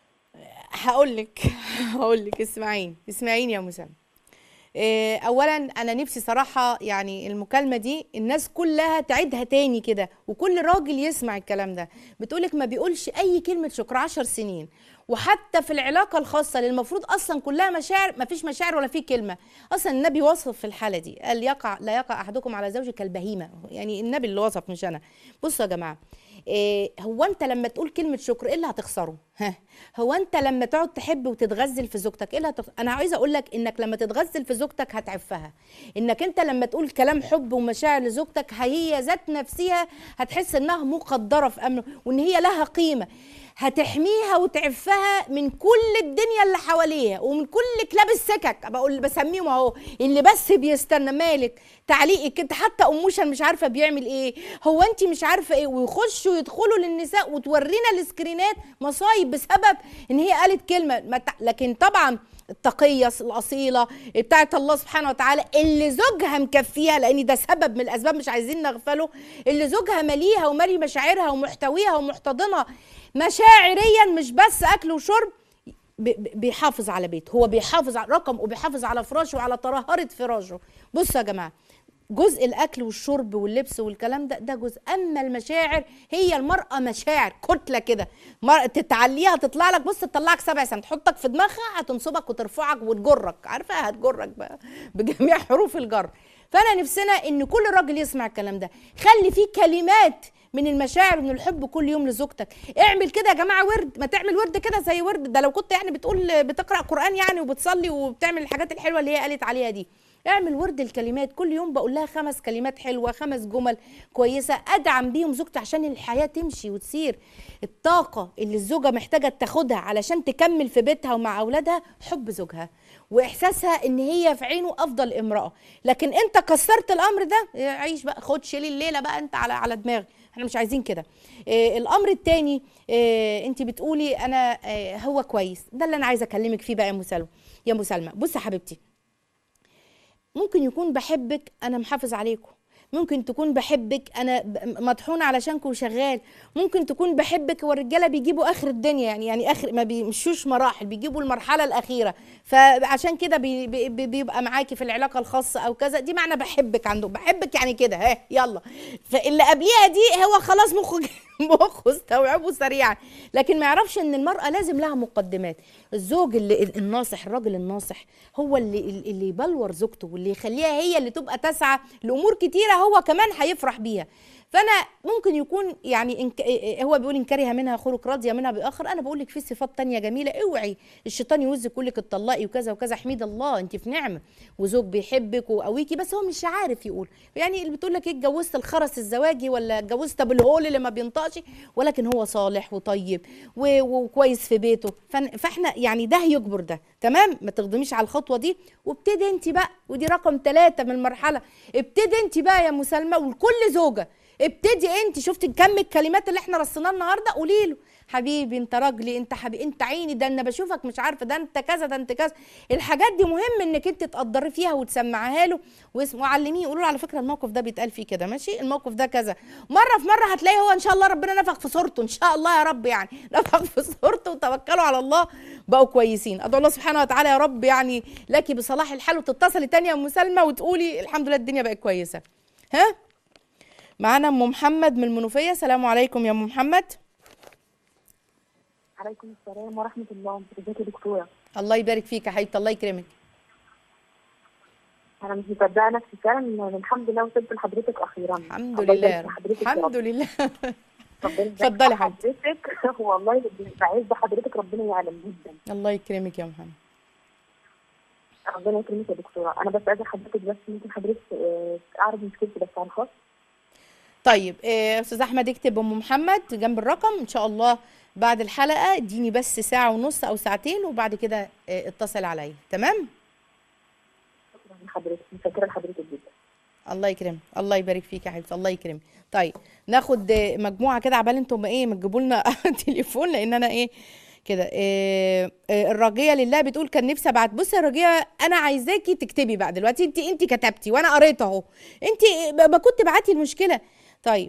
هقول لك هقول لك اسمعيني اسمعيني يا ام سلمى إيه، اولا انا نفسي صراحه يعني المكالمه دي الناس كلها تعيدها تاني كده وكل راجل يسمع الكلام ده بتقولك ما بيقولش اي كلمه شكر عشر سنين وحتى في العلاقه الخاصه اللي المفروض اصلا كلها مشاعر ما فيش مشاعر ولا في كلمه اصلا النبي وصف في الحاله دي قال يقع لا يقع احدكم على زوجه كالبهيمه يعني النبي اللي وصف مش انا بصوا يا جماعه إيه هو انت لما تقول كلمه شكر ايه اللي هتخسره ها هو انت لما تقعد تحب وتتغزل في زوجتك ايه اللي هتخ... انا عايزه اقول لك انك لما تتغزل في زوجتك هتعفها انك انت لما تقول كلام حب ومشاعر لزوجتك هي ذات نفسها هتحس انها مقدره في امر وان هي لها قيمه هتحميها وتعفها من كل الدنيا اللي حواليها ومن كل كلاب السكك بقول بسميهم اهو اللي بس بيستنى مالك تعليقك انت حتى اموشن مش عارفه بيعمل ايه هو انت مش عارفه ايه ويخشوا يدخلوا للنساء وتورينا السكرينات مصايب بسبب ان هي قالت كلمه ما تع- لكن طبعا التقيه الاصيله بتاعت الله سبحانه وتعالى اللي زوجها مكفيها لان ده سبب من الاسباب مش عايزين نغفله اللي زوجها مليها ومالي مشاعرها ومحتويها ومحتضنها مشاعريا مش بس اكل وشرب ب- ب- بيحافظ على بيته هو بيحافظ على رقم وبيحافظ على فراشه وعلى طهارة فراشه بصوا يا جماعة جزء الاكل والشرب واللبس والكلام ده ده جزء اما المشاعر هي المراه مشاعر كتله كده مر- تتعليها تطلع لك بص تطلعك سبع سنين تحطك في دماغها هتنصبك وترفعك وتجرك عارفه هتجرك بقى بجميع حروف الجر فانا نفسنا ان كل راجل يسمع الكلام ده خلي فيه كلمات من المشاعر ومن الحب كل يوم لزوجتك اعمل كده يا جماعه ورد ما تعمل ورد كده زي ورد ده لو كنت يعني بتقول بتقرا قران يعني وبتصلي وبتعمل الحاجات الحلوه اللي هي قالت عليها دي اعمل ورد الكلمات كل يوم بقول لها خمس كلمات حلوه خمس جمل كويسه ادعم بيهم زوجتي عشان الحياه تمشي وتسير الطاقه اللي الزوجه محتاجه تاخدها علشان تكمل في بيتها ومع اولادها حب زوجها واحساسها ان هي في عينه افضل امراه لكن انت كسرت الامر ده إيه، عيش بقى خد شيل الليله بقى انت على على دماغي احنا مش عايزين كده إيه الامر الثاني إيه انت بتقولي انا إيه هو كويس ده اللي انا عايزه اكلمك فيه بقى يا مسلمه يا مسلمه بصي يا حبيبتي ممكن يكون بحبك انا محافظ عليكم ممكن تكون بحبك انا ب- مطحون علشانكم وشغال ممكن تكون بحبك والرجاله بيجيبوا اخر الدنيا يعني يعني اخر ما بيمشوش مراحل بيجيبوا المرحله الاخيره فعشان كده بي بي بي- بيبقى معاكي في العلاقه الخاصه او كذا دي معنى بحبك عنده بحبك يعني كده ها يلا فاللي قبليها دي هو خلاص مخه مخه استوعبه سريعا لكن ما يعرفش ان المراه لازم لها مقدمات الزوج اللي الناصح الراجل الناصح هو اللي اللي يبلور زوجته واللي يخليها هي اللي تبقى تسعى لامور كتيره هو كمان هيفرح بيها فانا ممكن يكون يعني إنك هو بيقول ان كره منها خلق راضيه منها باخر انا بقول لك في صفات تانية جميله اوعي الشيطان يوزك يقول لك اتطلقي وكذا وكذا حميد الله انت في نعمه وزوج بيحبك وقويكي بس هو مش عارف يقول يعني اللي بتقول لك ايه اتجوزت الخرس الزواجي ولا اتجوزت ابو الهول اللي ما بينطقش ولكن هو صالح وطيب و- وكويس في بيته فن- فاحنا يعني ده يجبر ده تمام ما تخدميش على الخطوه دي وابتدي انت بقى ودي رقم ثلاثة من المرحله ابتدي انت بقى يا مسلمه ولكل زوجه ابتدي انت شفتي كم الكلمات اللي احنا رصيناها النهارده قولي له حبيبي انت راجلي انت حبيبي انت عيني ده انا بشوفك مش عارفه ده انت كذا ده انت كذا الحاجات دي مهم انك انت تقدري فيها وتسمعها له واسم- وعلميه قولوا له على فكره الموقف ده بيتقال فيه كده ماشي الموقف ده كذا مره في مره هتلاقي هو ان شاء الله ربنا نفخ في صورته ان شاء الله يا رب يعني نفخ في صورته وتوكلوا على الله بقوا كويسين ادعو الله سبحانه وتعالى يا رب يعني لك بصلاح الحال وتتصلي تاني يا ام سلمى وتقولي الحمد لله الدنيا بقت كويسه ها معانا ام محمد من المنوفيه السلام عليكم يا ام محمد
عليكم السلام ورحمة الله ازيك يا دكتورة
الله يبارك فيك يا حبيبتي الله يكرمك
أنا مش مصدقة نفسي فعلا إن الحمد لله وصلت لحضرتك أخيرا
الحمد
الله
لله
يبارك
يا
في
رب.
حضرتك يا
الحمد
رب.
لله
ربنا يبارك
اتفضلي يا
في
حبيبتي.
حضرتك والله بعز حضرتك ربنا يعلم جدا
الله يكرمك يا محمد
ربنا يكرمك يا دكتورة أنا بس عايزة حضرتك بس ممكن حضرتك آه، أعرض مشكلتي بس على الخاص
طيب آه، استاذ احمد اكتب ام محمد جنب الرقم ان شاء الله بعد الحلقه اديني بس ساعه ونص او ساعتين وبعد كده آه، اتصل عليا تمام
شكرا لحضرتك متشكرة لحضرتك جدا
الله يكرمك الله يبارك فيك يا حبيبتي الله يكرمك طيب ناخد آه، مجموعه كده عبال انتم ايه ما تجيبوا لنا تليفون لان انا ايه كده إيه إيه الراجيه لله بتقول كان نفسي ابعت بصي يا راجيه انا عايزاكي تكتبي بقى دلوقتي انت انت كتبتي وانا قريت اهو انت ما كنت بعتي المشكله طيب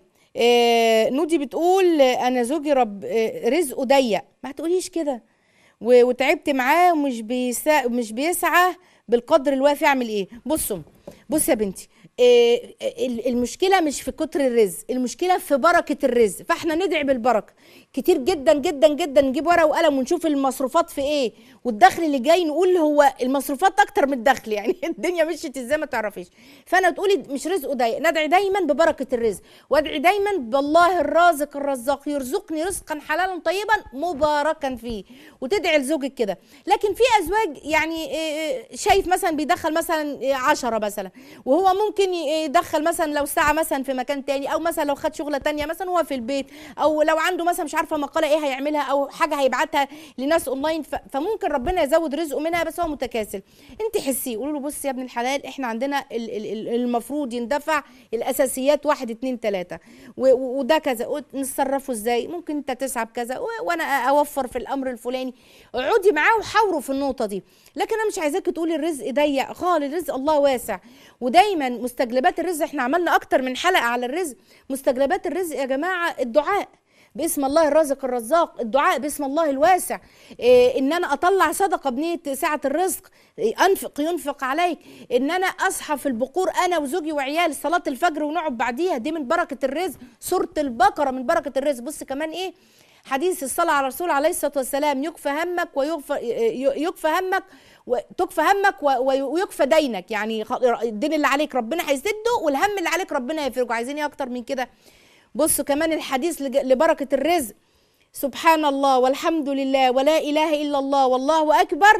إيه نودي بتقول آه، انا زوجي رب إيه رزقه ضيق ما تقوليش كده و- وتعبت معاه ومش بيسا مش بيسعى بالقدر الوافي اعمل ايه بصوا بص يا بنتي إيه ال- المشكله مش في كتر الرزق المشكله في بركه الرزق فاحنا ندعي بالبركه كتير جدا جدا جدا نجيب ورقه وقلم ونشوف المصروفات في ايه والدخل اللي جاي نقول هو المصروفات اكتر من الدخل يعني الدنيا مشيت ازاي ما تعرفيش فانا تقولي مش رزقه ضيق ندعي دايما ببركه الرزق وادعي دايما بالله الرازق الرزاق يرزقني رزقا حلالا طيبا مباركا فيه وتدعي لزوجك كده لكن في ازواج يعني إيه، شايف مثلا بيدخل مثلا إيه، عشرة مثلا وهو ممكن ي- يدخل مثلا لو ساعة مثلا في مكان تاني او مثلا لو خد شغلة تانية مثلا هو في البيت او لو عنده مثلا مش عارفة مقالة ايه هيعملها او حاجة هيبعتها لناس اونلاين ف- فممكن ربنا يزود رزقه منها بس هو متكاسل انت حسيه قولوا له بص يا ابن الحلال احنا عندنا ال- ال- ال- المفروض يندفع الاساسيات واحد اتنين تلاتة و- و- وده كذا قلت نتصرفه ازاي ممكن انت تسعى بكذا و- وانا اوفر في الامر الفلاني اقعدي معاه وحاوروا في النقطه دي لكن انا مش عايزاكي تقولي الرزق ضيق خالص الرزق الله واسع ودايما مستجلبات الرزق احنا عملنا اكتر من حلقه على الرزق مستجلبات الرزق يا جماعه الدعاء باسم الله الرازق الرزاق الدعاء باسم الله الواسع إيه ان انا اطلع صدقه بنيه سعه الرزق إيه انفق ينفق عليك ان انا اصحى في البقور انا وزوجي وعيالي صلاه الفجر ونقعد بعديها دي من بركه الرزق سوره البقره من بركه الرزق بص كمان ايه حديث الصلاة على الرسول عليه الصلاة والسلام يكفى همك ويغفى يكفى همك وتكفى همك و- و- ويكفى دينك يعني خ- الدين اللي عليك ربنا هيسده والهم اللي عليك ربنا يفرجه عايزين ايه اكتر من كده بصوا كمان الحديث لج- لبركة الرزق سبحان الله والحمد لله ولا إله إلا الله والله أكبر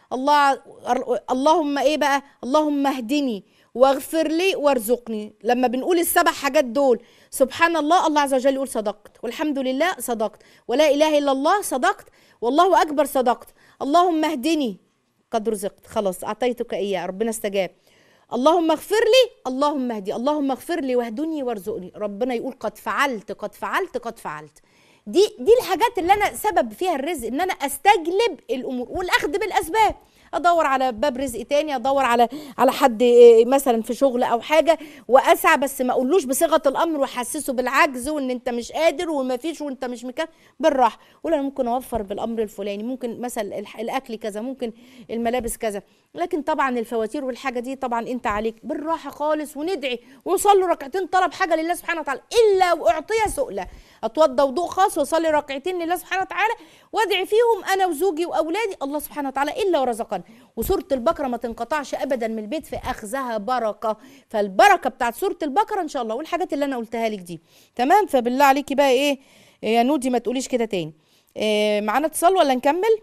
الله أر- اللهم ايه بقى اللهم اهدني واغفر لي وارزقني لما بنقول السبع حاجات دول سبحان الله الله عز وجل يقول صدقت والحمد لله صدقت ولا اله الا الله صدقت والله اكبر صدقت اللهم اهدني قد رزقت خلاص اعطيتك اياه ربنا استجاب اللهم اغفر لي اللهم اهدي اللهم اغفر لي واهدني وارزقني ربنا يقول قد فعلت قد فعلت قد فعلت دي دي الحاجات اللي انا سبب فيها الرزق ان انا استجلب الامور والاخذ بالاسباب ادور على باب رزق تاني ادور على على حد إيه، مثلا في شغل او حاجه واسعى بس ما اقولوش بصيغه الامر واحسسه بالعجز وان انت مش قادر وما فيش وانت مش مكان بالراحه قول انا ممكن اوفر بالامر الفلاني ممكن مثلا الح- الاكل كذا ممكن الملابس كذا لكن طبعا الفواتير والحاجه دي طبعا انت عليك بالراحه خالص وندعي وصلوا ركعتين طلب حاجه لله سبحانه وتعالى الا واعطي سؤله اتوضى وضوء خاص واصلي ركعتين لله سبحانه وتعالى وادعي فيهم انا وزوجي واولادي الله سبحانه وتعالى الا ورزقنا وسوره البقره ما تنقطعش ابدا من البيت في اخذها بركه فالبركه بتاعت سوره البقره ان شاء الله والحاجات اللي انا قلتها لك دي تمام فبالله عليكي بقى ايه يا نودي ما تقوليش كده تاني إيه معانا اتصال ولا نكمل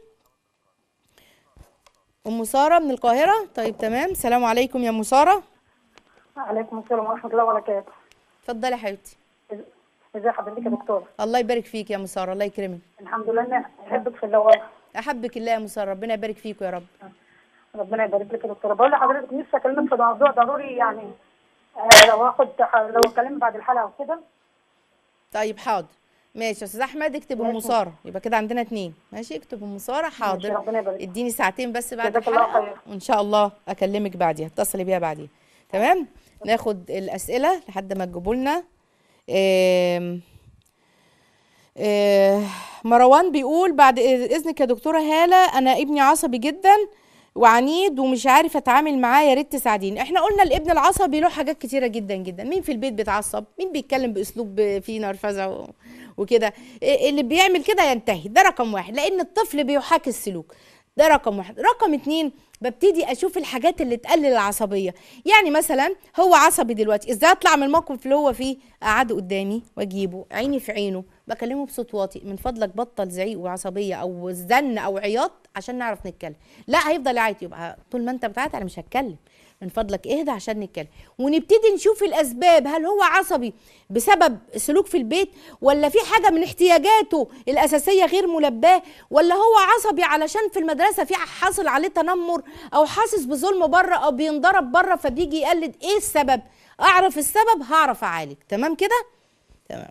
ام ساره من القاهره طيب تمام السلام عليكم يا ام ساره
عليكم السلام ورحمة الله وبركاته
اتفضلي يا حبيبتي
إز- ازي حضرتك يا دكتورة
الله يبارك فيك يا ام ساره الله يكرمك
الحمد لله اني احبك في اللواء
احبك الله يا ام ساره ربنا يبارك فيكم يا رب
ربنا يبارك لك يا دكتورة بقول لحضرتك نفسي اكلمك في موضوع ضروري يعني آه لو هاخد لو اتكلم بعد الحلقة وكده
طيب حاضر ماشي يا استاذ احمد اكتب ام
ماشي.
ساره يبقى كده عندنا اتنين ماشي اكتب ام ساره حاضر
ربنا يبارك.
اديني ساعتين بس بعد
جزاك الله
الحلقه
خير.
وان شاء الله اكلمك بعديها اتصلي بيها بعديها تمام ناخد الاسئله لحد ما تجيبوا لنا آم، آه، مروان بيقول بعد اذنك يا دكتوره هاله انا ابني عصبي جدا وعنيد ومش عارف اتعامل معاه يا ريت تساعديني احنا قلنا الابن العصبي له حاجات كتيره جدا جدا مين في البيت بيتعصب مين بيتكلم باسلوب فيه نرفزه و- وكده إيه اللي بيعمل كده ينتهي ده رقم واحد لان الطفل بيحاكي السلوك ده رقم واحد رقم اتنين ببتدي اشوف الحاجات اللي تقلل العصبيه يعني مثلا هو عصبي دلوقتي ازاي اطلع من الموقف اللي هو فيه اقعده قدامي واجيبه عيني في عينه بكلمه بصوت واطي من فضلك بطل زعيق وعصبيه او زن او عياط عشان نعرف نتكلم لا هيفضل يعيط يبقى طول ما انت بتعيط انا مش هتكلم من فضلك اهدى عشان نتكلم ونبتدي نشوف الاسباب هل هو عصبي بسبب سلوك في البيت ولا في حاجه من احتياجاته الاساسيه غير ملباه ولا هو عصبي علشان في المدرسه في حاصل عليه تنمر او حاسس بظلم بره او بينضرب بره فبيجي يقلد ايه السبب اعرف السبب هعرف اعالج تمام كده تمام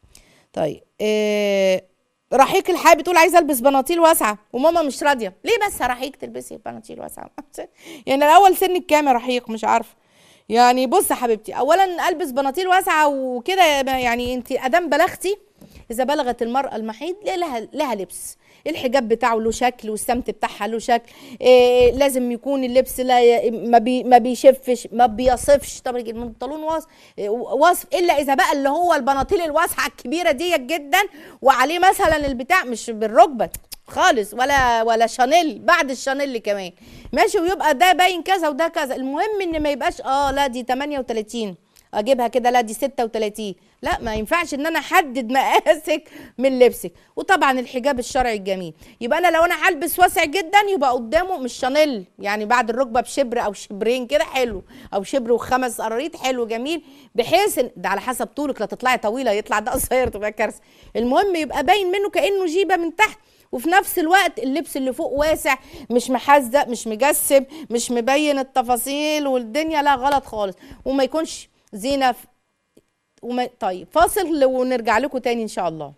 طيب إيه رحيق الحياه بتقول عايزه البس بناطيل واسعه وماما مش راضيه ليه بس يا رحيق تلبسي بناطيل واسعه يعني الاول سنك كام يا رحيق مش عارفه يعني بص يا حبيبتي اولا البس بناطيل واسعه وكده يعني انت ادام بلغتي اذا بلغت المراه المحيض لها لها لبس الحجاب بتاعه له شكل والسمت بتاعها له شكل إيه لازم يكون اللبس لا ي- ما, بي ما بيشفش ما بيصفش طب البنطلون وصف وصف الا اذا بقى اللي هو البناطيل الواسعه الكبيره ديت جدا وعليه مثلا البتاع مش بالركبه خالص ولا ولا شانيل بعد الشانيل كمان ماشي ويبقى ده باين كذا وده كذا المهم ان ما يبقاش اه لا دي 38 اجيبها كده لا دي 36 لا ما ينفعش ان انا احدد مقاسك من لبسك وطبعا الحجاب الشرعي الجميل يبقى انا لو انا هلبس واسع جدا يبقى قدامه مش شانيل يعني بعد الركبه بشبر او شبرين كده حلو او شبر وخمس قراريط حلو جميل بحيث ان ده على حسب طولك لا تطلعي طويله يطلع ده قصير تبقى كارثه المهم يبقى باين منه كانه جيبه من تحت وفي نفس الوقت اللبس اللي فوق واسع مش محزق مش مجسم مش مبين التفاصيل والدنيا لا غلط خالص وما يكونش زينه في وما طيب فاصل ونرجع لكم تاني ان شاء الله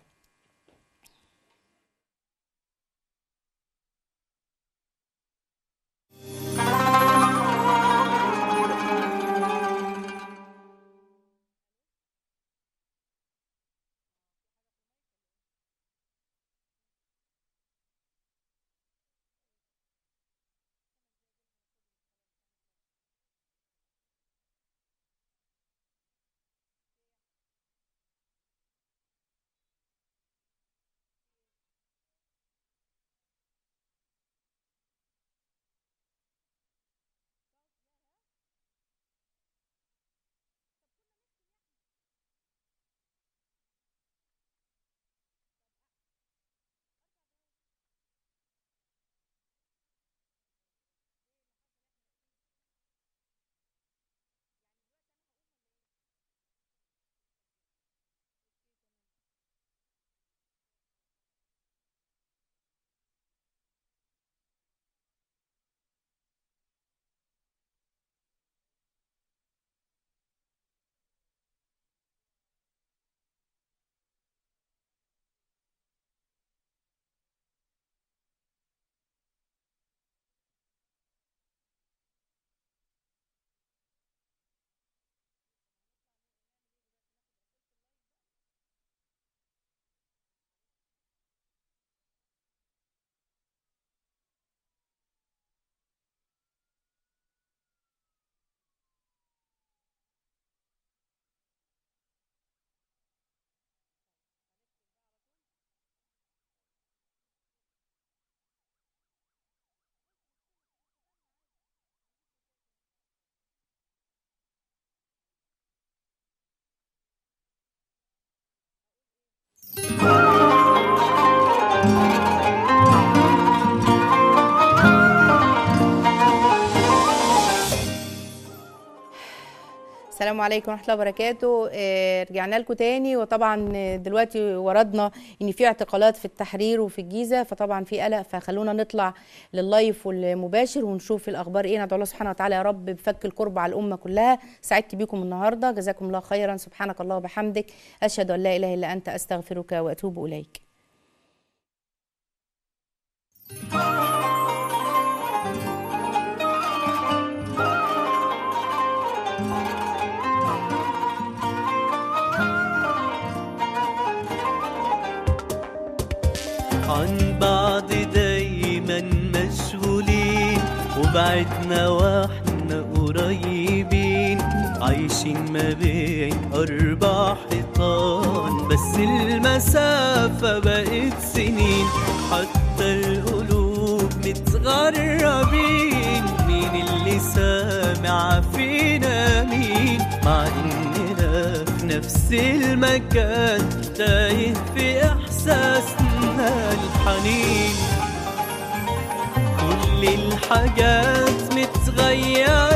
السلام عليكم ورحمه الله وبركاته آه، رجعنا لكم تاني وطبعا آه، دلوقتي وردنا ان في اعتقالات في التحرير وفي الجيزه فطبعا في قلق فخلونا نطلع لللايف والمباشر ونشوف الاخبار ايه ندعو الله سبحانه وتعالى يا رب بفك الكرب على الامه كلها سعدت بيكم النهارده جزاكم الله خيرا سبحانك الله وبحمدك اشهد ان لا اله الا انت استغفرك واتوب اليك
عن بعض دايما مشغولين وبعدنا واحنا قريبين عايشين ما بين أربع حيطان بس المسافة بقت سنين حتى القلوب متغربين مين اللي سامع فينا مين مع إننا في نفس المكان تايه في إحساسنا الحنين كل الحاجات متغيرة